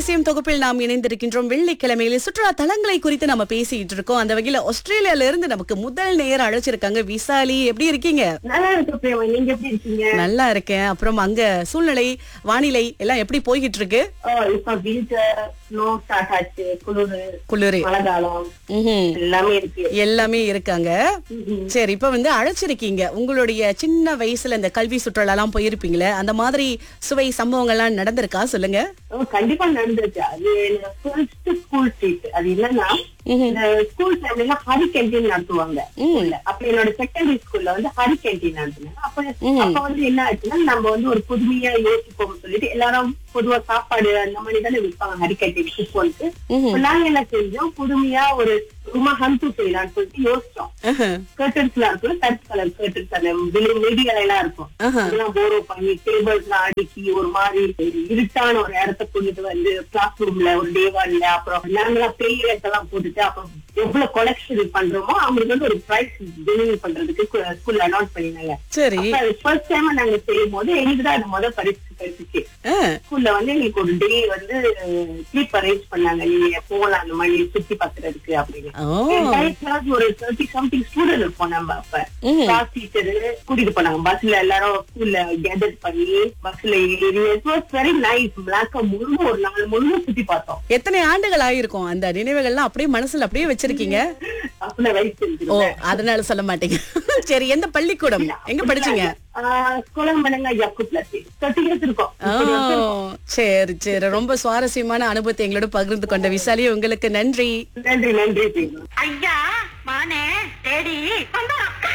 அதிசயம் தொகுப்பில் நாம் இணைந்திருக்கின்றோம் வெள்ளிக்கிழமையில சுற்றுலா தலங்களை குறித்து நம்ம பேசிட்டு இருக்கோம் அந்த வகையில ஆஸ்திரேலியால இருந்து நமக்கு முதல் நேரம் அழைச்சிருக்காங்க விசாலி எப்படி இருக்கீங்க நல்லா இருக்கு பிரேமா நீங்க எப்படி இருக்கீங்க நல்லா இருக்கேன் அப்புறம் அங்க சூழ்நிலை வானிலை எல்லாம் எப்படி போய்கிட்டு இருக்கு ஓ இப்ப வின்டர் ஸ்னோ ஸ்டார்ட் ஆச்சு குளிர் குளிரு மழை காலம் ம்ஹும். எல்லாமே இருக்கு எல்லாமே இருக்காங்க சரி இப்ப வந்து அழைச்சிருக்கீங்க உங்களுடைய சின்ன வயசுல இந்த கல்வி சுற்றுலா எல்லாம் போயிருப்பீங்களே அந்த மாதிரி சுவை சம்பவங்கள்லாம் நடந்திருக்கா சொல்லுங்க ஓ, கண்டிப்பா நடந்துச்சு அது ஃபர்ஸ்ட் ஸ்கூல் ட்ரீட் அது என்னன்னா இந்த ஸ்கூல் டைம்ல ஹரி கேண்டீன் நடத்துவாங்க ஸ்கூல்ல அப்ப என்னோட செகண்டரி ஸ்கூல்ல வந்து ஹரி கேண்டீன் நடத்தினாங்க அப்ப அப்ப வந்து என்ன ஆச்சுன்னா நம்ம வந்து ஒரு புதுமையா யோசிப்போம் சொல்லிட்டு எல்லாரும் பொதுவா சாப்பாடு அந்த மாதிரி தானே விற்பாங்க ஹரி கேண்டீன் குப்போன்ட்டு நாங்க என்ன செஞ்சோம் புதுமையா ஒரு சும்மா ஹந்து செய்யலாம்னு சொல்லிட்டு யோசிச்சோம் கர்டன்ஸ் எல்லாம் இருக்கும் கருப்பு கலர் கர்டன்ஸ் அந்த மீடியா எல்லாம் இருக்கும் அதெல்லாம் போரோ பண்ணி டேபிள்ஸ் எல்லாம் அடுக்கி ஒரு மாதிரி இருட்டான ஒரு இடத்த கொண்டுட்டு வந்து கிளாஸ் ரூம்ல ஒரு டேவான்ல அப்புறம் நாங்களாம் பெயிரஸ் எல்லாம் போட்டுட்டு அப்புறம் எவ்வளவு கொலெக்ஷன் பண்றோமோ அவங்களுக்கு வந்து ஒரு பிரைஸ் டெலிவரி பண்றதுக்கு ஸ்கூல்ல அனௌன்ஸ் பண்ணினாங்க சரி ஃபர்ஸ்ட் டைம் நாங்க செய்யும் போது எங்களுக்கு தான் அது முதல் பரிசு கிடைச்சிச்சு ஆ, ஸ்கூல்ல வந்து எங்களுக்கு ஒரு டே வந்து ட்ரிப் அரேஞ்ச் பண்ணாங்க நீங்க போகலாம் அந்த மாதிரி சுத்தி பாக்குறதுக்கு அப்படின்னு ஓ கிளாஸ் ஒரு தேர்ட்டி சம்திங் ஸ்டூடெண்ட் இருப்போம் நம்ம அப்ப ம். கிளாஸ் டீச்சர் கூட்டிட்டு போனாங்க பஸ்ல எல்லாரும் ஸ்கூல்ல கேதர் பண்ணி பஸ்ல ஏறி இட் வாஸ் வெரி நைஸ் பிளாக்க முழுக்க ஒரு நாள் முழுக்க சுத்தி பார்த்தோம் எத்தனை ஆண்டுகள் ஆயிருக்கும் அந்த நினைவுகள்லாம் அப்படியே மனசுல அப்படியே வச்சிருக்கீங்க அப்பல வயசு ஓ இருக்குது அதனால சொல்ல மாட்டீங்க சரி எந்த பள்ளிக்கூடம் எங்க படிச்சீங்க குளம்பனங்க யக்குப்ல தேர்ட்டி இயர்ஸ் இருக்கும் ஓ சரி சரி ரொம்ப சுவாரஸ்யமான அனுபவத்தை எங்களோட பகிர்ந்து கொண்ட விசாலி உங்களுக்கு நன்றி நன்றி நன்றி ஐயா மானே தேடி வந்தா